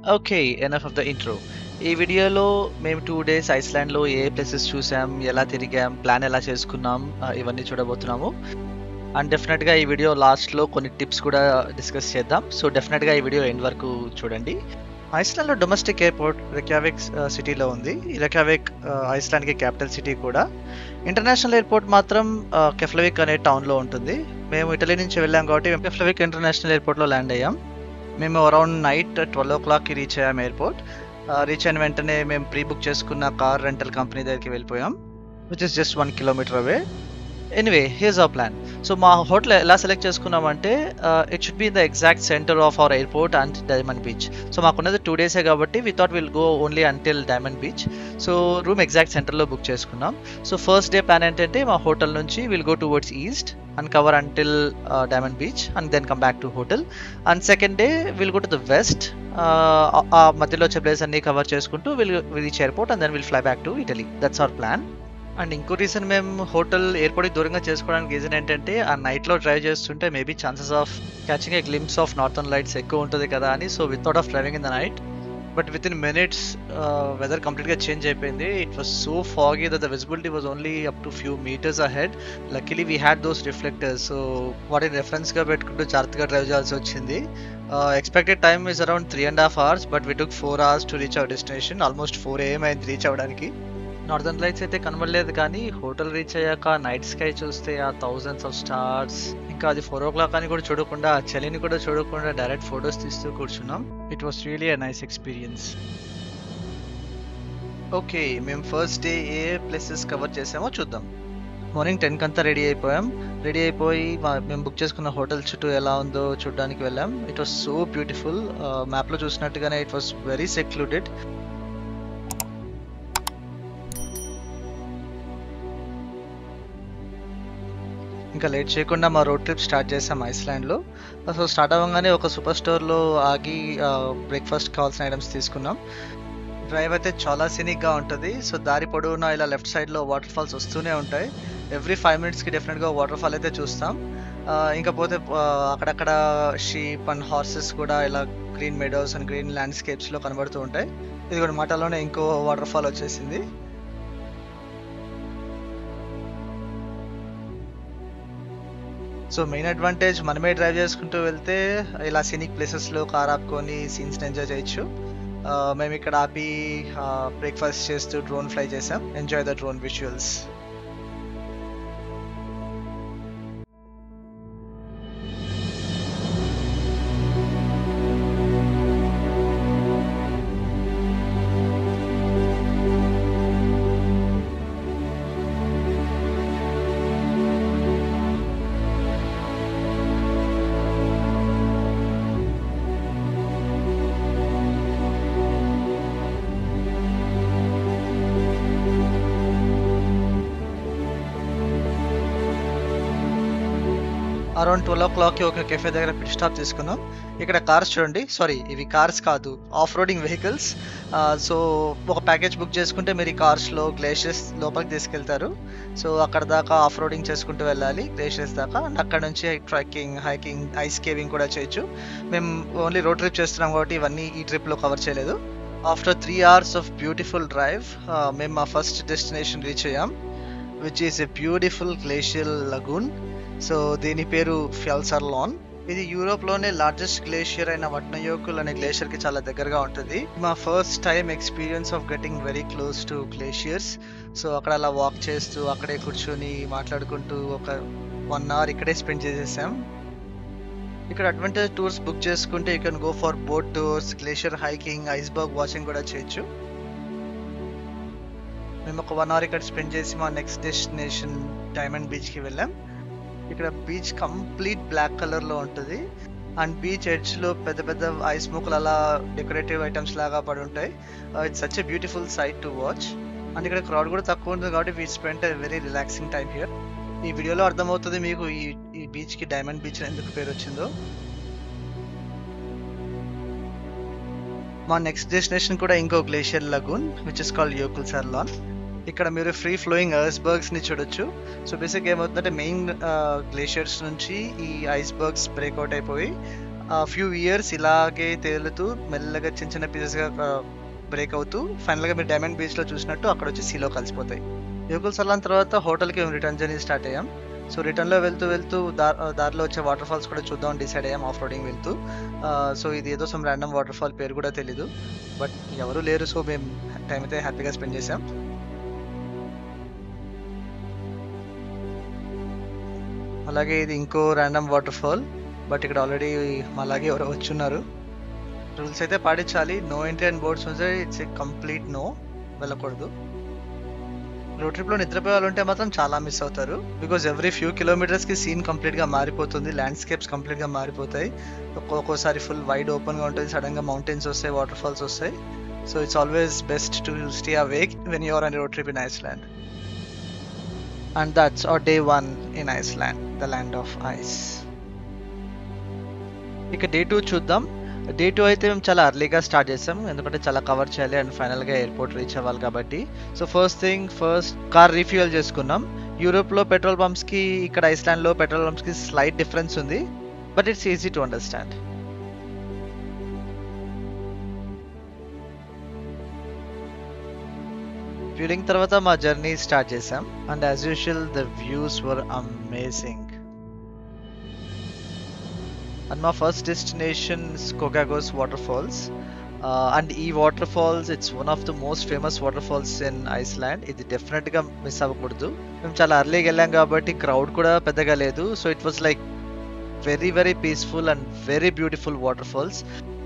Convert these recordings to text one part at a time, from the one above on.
okay enough of the intro ఈ వీడియోలో మేము టూ డేస్ ఐస్లాండ్లో ఏ ప్లేసెస్ చూసాం ఎలా తిరిగాం ప్లాన్ ఎలా చేసుకున్నాం ఆ, ఇవన్నీ చూడబోతున్నాము అండ్ డెఫినెట్గా ఈ వీడియో లాస్ట్లో కొన్ని టిప్స్ కూడా డిస్కస్ చేద్దాం సో డెఫినెట్గా ఈ వీడియో ఎండ్ వరకు చూడండి ఐస్లాండ్లో డొమెస్టిక్ ఎయిర్పోర్ట్ రెక్యావిక్ సిటీలో ఉంది ఈ రెక్యావిక్ ఐస్లాండ్కి క్యాపిటల్ సిటీ కూడా ఇంటర్నేషనల్ ఎయిర్పోర్ట్ మాత్రం కెఫ్లవిక్ అనే టౌన్లో ఉంటుంది మేము ఇటలీ నుంచి వెళ్ళాం కాబట్టి మేము కెఫ్లవిక్ ఇంటర్నేషనల్ ఎయిర్పోర్ట్లో ల్యాండ్ అయ్యాం మేము అరౌండ్ నైట్ ట్వెల్వ్ ఓ క్లాక్కి రీచ్ అయ్యాం ఎయిర్పోర్ట్ రీచ్ అయిన వెంటనే మేము ప్రీ బుక్ చేసుకున్న కార్ రెంటల్ కంపెనీ దగ్గరికి వెళ్ళిపోయాం which is just one kilometre away anyway here's our plan so మా హోటల్ ఎలా సెలెక్ట్ చేసుకున్నామంటే it should be in the exact centre of our airport and Diamond Beach so మాకున్నది two డేసే కాబట్టి we thought will go only until Diamond Beach so room exact సెంటర్లో book చేసుకున్నాం so first day plan ఏంటంటే మా hotel నుంచి will go towards east and cover until Diamond Beach and then come back to hotel and second day will go to the west ఆ మధ్యలో వచ్చే place అన్ని cover చేసుకుంటూ will reach airport and then will fly back to Italy that's our plan and ఇంకో reason మేము hotel ఎయిర్పోర్ట్కి దూరంగా చేసుకోవడానికి రీజన్ ఏంటంటే ఆ నైట్లో డ్రైవ్ చేస్తుంటే maybe chances of catching a glimpse of northern lights ఎక్కువ ఉంటుంది కదా అని so without of driving in the night but with in minutes weather కంప్లీట్గా చేంజ్ అయిపోయింది it was so foggy that the visibility was only up to few metres ahead luckily we had those reflectors so వాటిని రెఫరెన్స్గా పెట్టుకుంటూ జాగ్రత్తగా drive చేయాల్సి వచ్చింది expected time is around three and half hours but we took four hours to reach our destination almost four AM అయింది రీచ్ అవ్వడానికి northern lights అయితే కనబడలేదు కానీ హోటల్ రీచ్ అయ్యాక నైట్ స్కై చూస్తే ఆ థౌజండ్స్ ఆఫ్ స్టార్స్ ఇంకా అది ఫోర్ ఓ క్లాక్ అని కూడా చూడకుండా ఆ చలిని కూడా చూడకుండా డైరెక్ట్ ఫొటోస్ తీస్తూ కూర్చున్నాం it was really a nice experience okay మేము ఫస్ట్ డే ఏ ప్లేసెస్ కవర్ చేసామో చూద్దాం మార్నింగ్ టెన్ కంతా రెడీ అయిపోయాం రెడీ అయిపోయి మా- మేము బుక్ చేసుకున్న హోటల్ చుట్టూ ఎలా ఉందో చూడడానికి వెళ్ళాం ఇట్ వాస్ సో బ్యూటిఫుల్ మ్యాప్లో చూసినట్టుగానే ఇట్ వాస్ వెరీ సెక్లూడెడ్ ఇంకా లేట్ చేయకుండా మా రోడ్ ట్రిప్ స్టార్ట్ చేసాం ఐస్లాండ్లో సో స్టార్ట్ అవ్వగానే ఒక సూపర్ స్టోర్లో ఆగి బ్రేక్ఫాస్ట్ కావాల్సిన ఐటమ్స్ తీసుకున్నాం డ్రైవ్ అయితే చాలా సినిక్గా ఉంటుంది సో దారి పొడవునా ఇలా లెఫ్ట్ సైడ్లో వాటర్ ఫాల్స్ వస్తూనే ఉంటాయి ఎవ్రీ ఫైవ్ మినిట్స్కి డెఫినెట్గా వాటర్ ఫాల్ అయితే చూస్తాం ఆ, ఇంకా పోతే ఆ, అక్కడక్కడ షీప్ అండ్ హార్సెస్ కూడా ఇలా గ్రీన్ మెడోస్ అండ్ గ్రీన్ ల్యాండ్స్కేప్స్లో కనబడుతూ ఉంటాయి ఇది కూడా మాటలోనే ఇంకో వాటర్ ఫాల్ వచ్చేసింది సో మెయిన్ అడ్వాంటేజ్ మనమే డ్రైవ్ చేసుకుంటూ వెళ్తే ఇలా సీనిక్ ప్లేసెస్లో కార్ ఆపుకొని సీన్స్ని ఎంజాయ్ చేయొచ్చు ఆ, మేము ఇక్కడ ఆపి బ్రేక్ఫాస్ట్ చేస్తూ డ్రోన్ ఫ్లై చేసాం enjoy the drone visuals around twelve ఓ క్లాక్కి ఒక కెఫే దగ్గర పిట్ స్టాప్ తీసుకున్నాం ఇక్కడ కార్స్ చూడండి సారీ ఇవి కార్స్ కాదు ఆఫ్ రోడింగ్ వెహికల్స్ సో ఒక ప్యాకేజ్ బుక్ చేసుకుంటే మీరు ఈ కార్స్లో గ్లేషియర్స్ లోపలికి తీసుకెళ్తారు సో అక్కడ దాకా ఆఫ్ రోడింగ్ చేసుకుంటూ వెళ్ళాలి గ్లేషియర్స్ దాకా అండ్ అక్కడ నుంచి ట్రెక్కింగ్ హైకింగ్ ఐస్ కేవింగ్ కూడా చేయొచ్చు మేము ఓన్లీ రోడ్ ట్రిప్ చేస్తున్నాం కాబట్టి ఇవన్నీ ఈ ట్రిప్లో కవర్ చేయలేదు after three hours of beautiful drive మేము మా ఫస్ట్ డెస్టినేషన్ రీచ్ అయ్యాం which is a beautiful glacial lagoon so దీని పేరు ఫ్యాల్సర్ లాన్ ఇది యూరోప్ లోనే లార్జెస్ట్ గ్లేషియర్ అయిన వట్నయోకుల్ అనే గ్లేషియర్ కి చాలా దగ్గరగా ఉంటుంది మా first time experience of getting very close to glaciers so అక్కడ అలా వాక్ చేస్తూ అక్కడే కూర్చొని మాట్లాడుకుంటూ ఒక వన్ అవర్ ఇక్కడే స్పెండ్ చేసేసాం ఇక్కడ అడ్వెంచర్ టూర్స్ బుక్ చేసుకుంటే you can go for boat tours glacier hiking iceberg watching కూడా చేయొచ్చు మేము ఒక వన్ అవర్ ఇక్కడ స్పెండ్ చేసి మా నెక్స్ట్ డెస్టినేషన్ డైమండ్ బీచ్కి వెళ్ళాం ఇక్కడ బీచ్ కంప్లీట్ బ్లాక్ కలర్ లో ఉంటుంది అండ్ బీచ్ ఎడ్జ్ లో పెద్ద పెద్ద ఐస్ ముక్కలు అలా డెకరేటివ్ ఐటమ్స్ లాగా పడి ఉంటాయి it's such a beautiful sight to watch and ఇక్కడ క్రౌడ్ కూడా తక్కువ ఉంటుంది కాబట్టి we spend a very relaxing time here ఈ వీడియోలో అర్థమవుతుంది మీకు ఈ ఈ బీచ్ కి డైమండ్ బీచ్ ఎందుకు పేరు వచ్చిందో మా నెక్స్ట్ డెస్టినేషన్ కూడా ఇంకో glacier lagoon which is called Jokulsarlon ఇక్కడ మీరు ఫ్రీ ఫ్లోయింగ్ ఐస్బర్గ్స్ ని చూడొచ్చు సో బేసిక్ ఏమవుతుందంటే మెయిన్ గ్లేషియర్స్ నుంచి ఈ ఐస్బర్గ్స్ బ్రేక్అవుట్ అయిపోయి ఫ్యూ ఇయర్స్ ఇలాగే తేలుతూ మెల్లగా చిన్న చిన్న పీసెస్గా బ్రేక్ అవుతూ ఫైనల్గా మీరు డైమండ్ బీచ్లో చూసినట్టు అక్కడ వచ్చి సీలో కలిసిపోతాయి యోగుల్ సలాన్ తర్వాత హోటల్కి మేము రిటర్న్ జర్నీ స్టార్ట్ అయ్యాం సో రిటర్న్లో వెళ్తూ వెళ్తూ దార్ దారిలో వచ్చే వాటర్ ఫాల్స్ కూడా చూద్దాం డిసైడ్ అయ్యాం ఆఫ్ రోడింగ్ వెళ్తూ సో ఇది ఏదో సమ్ ర్యాండమ్ వాటర్ ఫాల్ పేరు కూడా తెలీదు బట్ ఎవరు లేరు సో మేము టైం అయితే హ్యాపీగా స్పెండ్ చేసాం అలాగే ఇది ఇంకో ర్యాండమ్ వాటర్ ఫాల్ బట్ ఇక్కడ ఆల్రెడీ అలాగే ఎవరో వచ్చున్నారు రూల్స్ అయితే పాటించాలి నో ఎంట్రీ అండ్ బోర్డ్స్ ఉంటే ఇట్స్ ఏ కంప్లీట్ నో వెళ్ళకూడదు రోడ్ ట్రిప్లో నిద్రపోయాలంటే మాత్రం చాలా మిస్ అవుతారు బికాజ్ ఎవ్రీ ఫ్యూ కిలోమీటర్స్కి సీన్ కంప్లీట్గా మారిపోతుంది ల్యాండ్స్కేప్స్ కంప్లీట్గా మారిపోతాయి ఒక్కొక్కసారి ఫుల్ వైడ్ ఓపెన్గా ఉంటుంది సడన్గా మౌంటైన్స్ వస్తాయి వాటర్ ఫాల్స్ వస్తాయి so it's always best to stay awake when you're on road trip in Iceland and that's our day one in Iceland the land of ice ఇక day two చూద్దాం day two అయితే మేము చాలా అర్లీగా start చేసాం ఎందుకంటే చాలా కవర్ చేయాలి అండ్ ఫైనల్గా ఎయిర్పోర్ట్ రీచ్ అవ్వాలి కాబట్టి so first thing first car refuel చేసుకున్నాం యూరోప్లో పెట్రోల్ పంప్స్కి ఇక్కడ ఐస్లాండ్లో పెట్రోల్ పంప్స్కి స్లైట్ డిఫరెన్స్ ఉంది but it's easy to understand fuelling తర్వాత మా జర్నీ స్టార్ట్ చేసాం and as usual the views were amazing and మా ఫస్ట్ డెస్టినేషన్ కోకాగోస్ వాటర్ ఫాల్స్ అండ్ ఈ waterfalls it's one of the most famous waterfalls in Iceland ఇది డెఫినెట్గా miss అవ్వకూడదు మేము చాలా అర్లీగా వెళ్ళాం కాబట్టి క్రౌడ్ కూడా పెద్దగా లేదు so it was like very very peaceful and very beautiful waterfalls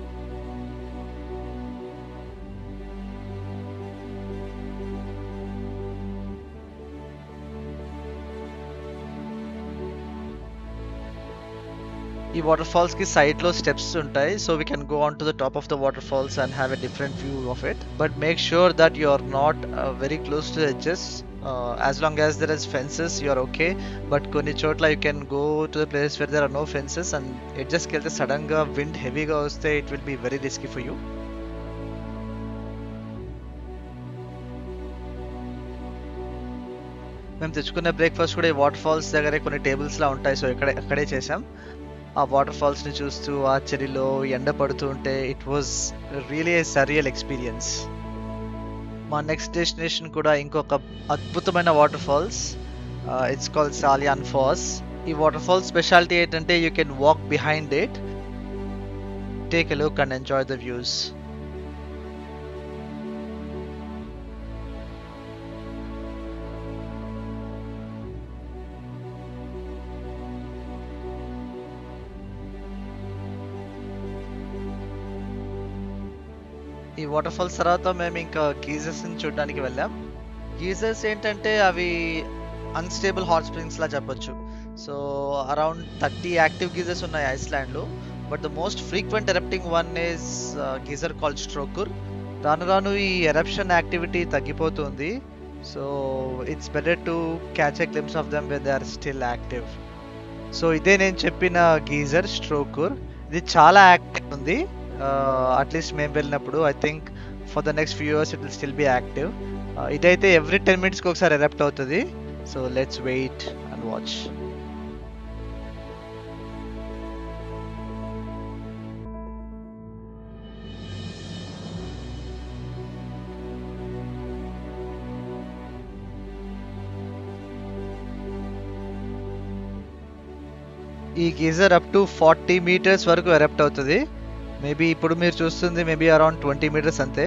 ఈ వాటర్ ఫాల్స్ కి సైడ్ లో స్టెప్స్ ఉంటాయి so we can go on to the top of the waterfalls and have a different view of it but make sure that you are not very close to edges as long as there is fences you are okay but కొన్ని చోట్ల you can go to the place where there are no fences and ఎడ్జెస్కి వెళ్తే sudden గా wind హెవీగా వస్తే it will be very risky for you మేము తెచ్చుకున్న breakfast కూడా ఈ వాటర్ ఫాల్స్ దగ్గరే కొన్ని టేబుల్స్ లా ఉంటాయి సో ఇక్కడ అక్కడే చేసాం ఆ వాటర్ ఫాల్స్ ని చూస్తూ ఆ చెరిలో ఎండ పడుతూ ఉంటే it was really a surreal experience మా నెక్స్ట్ డెస్టినేషన్ కూడా ఇంకొక అద్భుతమైన వాటర్ ఫాల్స్ ఇట్స్ కాల్డ్ సాలియాన్ ఫాల్స్ ఈ వాటర్ ఫాల్స్ స్పెషాలిటీ ఏంటంటే you can walk behind it take a look and enjoy the views ఈ వాటర్ ఫాల్స్ తర్వాత మేము ఇంకా గీజర్స్ ని చూడడానికి వెళ్ళాం గీజర్స్ ఏంటంటే అవి అన్స్టేబుల్ హాట్ స్ప్రింగ్స్ లా చెప్పొచ్చు so around thirty active geysers ఉన్నాయి ఐస్లాండ్ లో but the most frequent erupting one is geyser call Strokkur రాను రాను ఈ ఎరప్షన్ యాక్టివిటీ తగ్గిపోతుంది so it's better to catch a glimpse of them when they are still active so ఇదే నేను చెప్పిన geyser స్ట్రోకుర్ ఇది చాలా యాక్టివ్ ఉంది అట్లీస్ట్ మేము వెళ్ళినప్పుడు I think for the next few years it will still be active ఇదైతే ఎవ్రీ టెన్ మినిట్స్కి ఒకసారి ఎరప్ట్ అవుతుంది so let's wait and watch ఈ geyser up to forty metres వరకు ఎరప్ట్ అవుతుంది మేబీ ఇప్పుడు మీరు చూస్తుంది మేబీ అరౌండ్ ట్వంటీ మీటర్స్ అంతే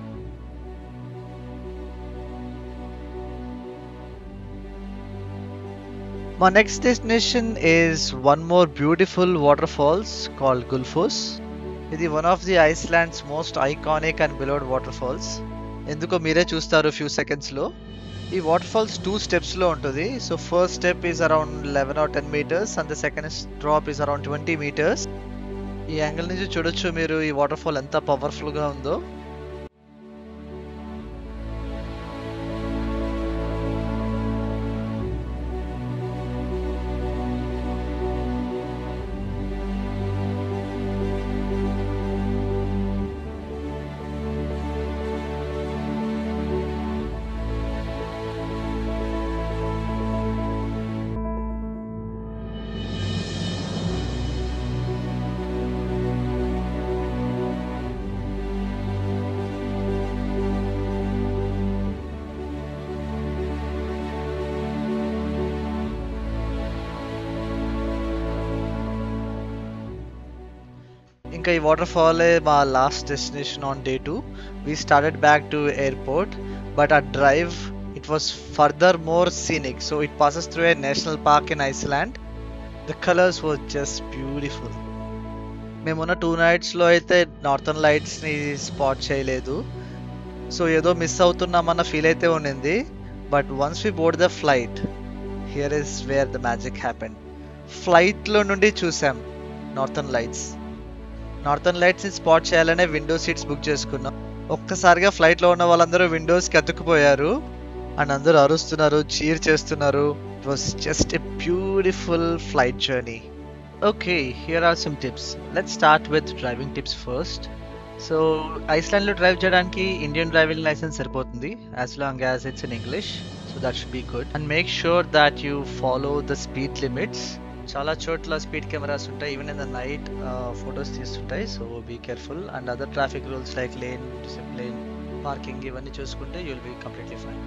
మా next destination is one more beautiful waterfalls called Gullfoss ఇది one of the Iceland's most iconic and beloved waterfalls ఎందుకో మీరే చూస్తారు ఫ్యూ సెకండ్స్లో ఈ వాటర్ ఫాల్స్ టూ స్టెప్స్లో ఉంటుంది so first step is around eleven or ten metres and the second drop is around twenty metres ఈ angle నుంచి చూడొచ్చు మీరు ఈ వాటర్ ఫాల్ ఎంత పవర్ఫుల్గా ఉందో ఇంకా ఈ వాటర్ ఫాలే మా last destination on day two we started back to airport but ఆ drive it was further more scenic so it passes through a national park in Iceland the colours was just beautiful మేమున్న two నైట్స్లో అయితే northern లైట్స్ని spot చేయలేదు సో ఏదో miss అవుతున్నామన్న feel అయితే ఉండింది but once we board the flight here is where the magic happen ఫ్లైట్లో నుండి చూసాం నార్థన్ లైట్స్ నార్థన్ లైట్స్ని స్పాట్ చేయాలనే విండో సీట్స్ బుక్ చేసుకున్నాం ఒక్కసారిగా ఫ్లైట్లో ఉన్న వాళ్ళందరూ విండోస్కి అతుక్కుపోయారు అండ్ అందరూ అరుస్తున్నారు చీర్ చేస్తున్నారు it was just a beautiful flight journey okay here are some tips let start with driving tips first so ఐస్లాండ్లో డ్రైవ్ చేయడానికి ఇండియన్ డ్రైవింగ్ లైసెన్స్ సరిపోతుంది as long as it's in English so that should be good and make sure that you follow the speed limits చాలా చోట్ల speed cameras ఉంటాయి even in the night photos తీస్తుంటాయి so be careful and other traffic rules like lane discipline parking ఇవన్నీ చూసుకుంటే you will be completely fine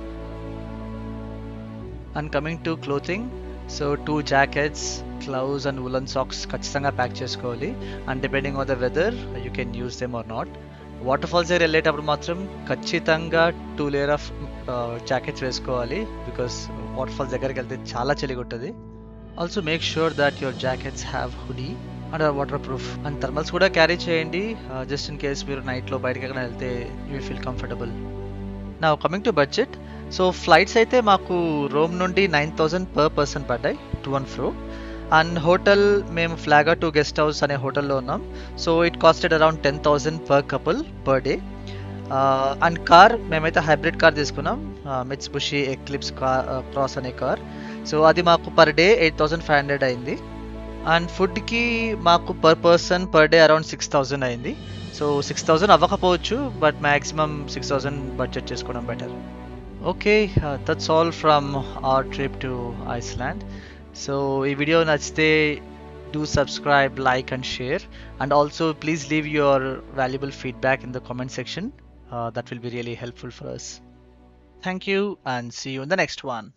and coming to clothing so two jackets gloves and woollen socks ఖచ్చితంగా pack చేసుకోవాలి and depending on the weather you can use them or not waterfalls దగ్గర వెళ్ళేటప్పుడు మాత్రం ఖచ్చితంగా two layer of jackets వేసుకోవాలి because waterfalls దగ్గరికి వెళ్తే చాలా చలిగా ఉంటుంది also make sure that your jackets have hoodie and waterproof and thermals కూడా క్యారీ చేయండి జస్ట్ ఇన్ కేస్ మీరు నైట్లో బయటకి ఎక్కడ వెళ్తే యూ ఫీల్ కంఫర్టబుల్ నా coming to budget so flights అయితే మాకు రోమ్ నుండి నైన్ థౌజండ్ పర్ పర్సన్ పడ్డాయి to one fro and hotel మేము ఫ్లాగా టు గెస్ట్ హౌస్ అనే హోటల్లో ఉన్నాం so it costed around ten thousand per couple per day and car మేమైతే హైబ్రిడ్ కార్ తీసుకున్నాం Mitsubishi Eclipse car Cross అనే car so అది మాకు per day eight thousand five hundred అయింది అండ్ ఫుడ్కి మాకు per person per day around six thousand అయింది so six thousand అవ్వకపోవచ్చు but maximum six thousand budget చేసుకోవడం better okay that's all from our trip to Iceland so ఈ video నచ్చితే do subscribe like and share and also please leave your valuable feedback in the comment section that will be really helpful for us thank you and see you in the next one